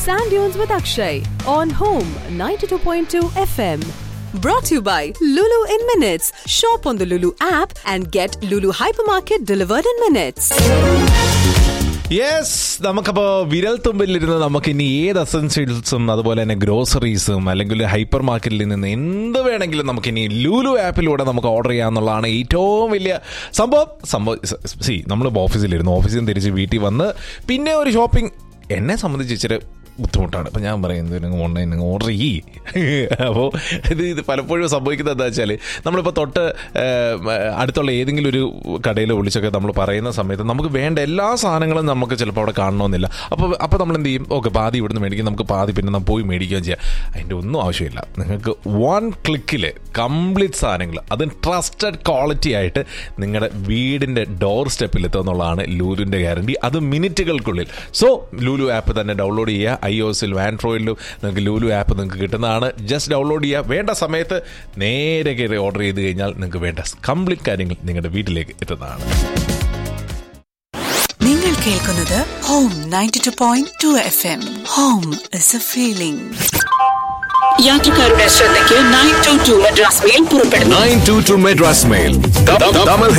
Sand Dunes with Akshay on Home 92.2 FM. Brought to you by Lulu in Minutes. Shop on the Lulu app and get Lulu Hypermarket delivered in minutes. Yes നമുക്കപ്പോ വിരൽ തുമ്പിലിരുന്ന് നമുക്ക് ഇനി ഏത് അസൻഷ്യൽസും അതുപോലെ തന്നെ ഗ്രോസറീസും അല്ലെങ്കിൽ ഹൈപ്പർ മാർക്കറ്റിൽ നിന്ന് എന്ത് വേണമെങ്കിലും നമുക്ക് ഇനി ലൂലു ആപ്പിലൂടെ നമുക്ക് ഓർഡർ ചെയ്യാന്നുള്ളതാണ് ഏറ്റവും വലിയ സംഭവം സംഭവം സി നമ്മൾ ഓഫീസിലിരുന്നു ഓഫീസിൽ നിന്ന് തിരിച്ച് വീട്ടിൽ വന്ന് പിന്നെ ഒരു ഷോപ്പിംഗ് എന്നെ സംബന്ധിച്ച് ഇച്ചിരി ബുദ്ധിമുട്ടാണ് അപ്പം ഞാൻ പറയുന്നത് നിങ്ങൾ ഓൺലൈൻ നിങ്ങൾ ഓർഡർ ചെയ്യ് അപ്പോൾ ഇത് ഇത് പലപ്പോഴും സംഭവിക്കുന്നത് എന്താ വെച്ചാൽ നമ്മളിപ്പോൾ തൊട്ട് ഏം, അടുത്തുള്ള ഏതെങ്കിലും ഒരു കടയിൽ വിളിച്ചൊക്കെ നമ്മൾ പറയുന്ന സമയത്ത് നമുക്ക് വേണ്ട എല്ലാ സാധനങ്ങളും നമുക്ക് ചിലപ്പോൾ അവിടെ കാണണമെന്നില്ല അപ്പോൾ അപ്പോൾ നമ്മൾ എന്ത് ചെയ്യും ഓക്കെ പാതി ഇവിടുന്ന് മേടിക്കും നമുക്ക് പാതി പിന്നെ നമ്മൾ പോയി മേടിക്കുകയും ചെയ്യാം അതിൻ്റെ ഒന്നും ആവശ്യമില്ല നിങ്ങൾക്ക് വൺ ക്ലിക്കിൽ കംപ്ലീറ്റ് സാധനങ്ങൾ അതും ട്രസ്റ്റഡ് ക്വാളിറ്റി ആയിട്ട് നിങ്ങളുടെ വീടിൻ്റെ ഡോർ സ്റ്റെപ്പിൽ എത്തുമെന്നുള്ളതാണ് ലൂലുവിൻ്റെ ഗ്യാരണ്ടി അത് മിനിറ്റുകൾക്കുള്ളിൽ സോ ലൂലു ആപ്പ് തന്നെ ഡൗൺലോഡ് ചെയ്യുക ഐ ഒ എസിലും ആൻഡ്രോയിഡിലും നിങ്ങൾക്ക് ലൂലു ആപ്പ് നിങ്ങൾക്ക് കിട്ടുന്നതാണ് ജസ്റ്റ് ഡൗൺലോഡ് ചെയ്യുക വേണ്ട സമയത്ത് നേരെ കയറി ഓർഡർ ചെയ്ത് കഴിഞ്ഞാൽ നിങ്ങൾക്ക് വേണ്ട കംപ്ലീറ്റ് കാര്യങ്ങൾ നിങ്ങളുടെ വീട്ടിലേക്ക് എത്തുന്നതാണ് നിങ്ങൾ കേൾക്കുന്നത് home ninety two point two F M home is a feeling യാത്രക്കാരുടെ ശ്രദ്ധയ്ക്ക് nine two two Madras mail പുറപ്പെടുന്നു Nine two two Madras Mail. Double